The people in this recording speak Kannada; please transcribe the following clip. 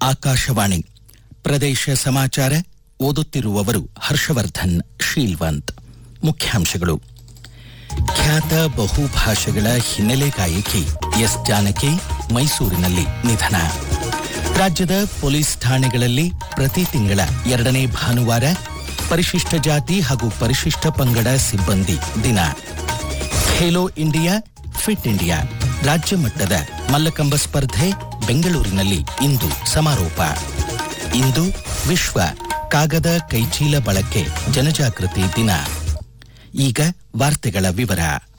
ಆಕಾಶವಾಣಿ ಪ್ರದೇಶ ಸಮಾಚಾರ ಓದುತ್ತಿರುವವರು ಹರ್ಷವರ್ಧನ್ ಶೀಲ್ವಂತ್ ಮುಖ್ಯಾಂಶಗಳು ಖ್ಯಾತ ಬಹುಭಾಷೆಗಳ ಹಿನ್ನೆಲೆ ಗಾಯಕಿ ಎಸ್ ಜಾನಕಿ ಮೈಸೂರಿನಲ್ಲಿ ನಿಧನ ರಾಜ್ಯದ ಪೊಲೀಸ್ ಠಾಣೆಗಳಲ್ಲಿ ಪ್ರತಿ ತಿಂಗಳ ಎರಡನೇ ಭಾನುವಾರ ಪರಿಶಿಷ್ಟ ಜಾತಿ ಹಾಗೂ ಪರಿಶಿಷ್ಟ ಪಂಗಡ ಸಿಬ್ಬಂದಿ ದಿನ ಖೇಲೋ ಇಂಡಿಯಾ ಫಿಟ್ ಇಂಡಿಯಾ ರಾಜ್ಯ ಮಟ್ಟದ ಮಲ್ಲಕಂಬ ಸ್ಪರ್ಧೆ ಬೆಂಗಳೂರಿನಲ್ಲಿ ಇಂದು ಸಮಾರೋಪ ಇಂದು ವಿಶ್ವ ಕಾಗದ ಕೈಚೀಲ ಬಳಕೆ ಜನಜಾಗೃತಿ ದಿನ ಈಗ ವಾರ್ತೆಗಳ ವಿವರ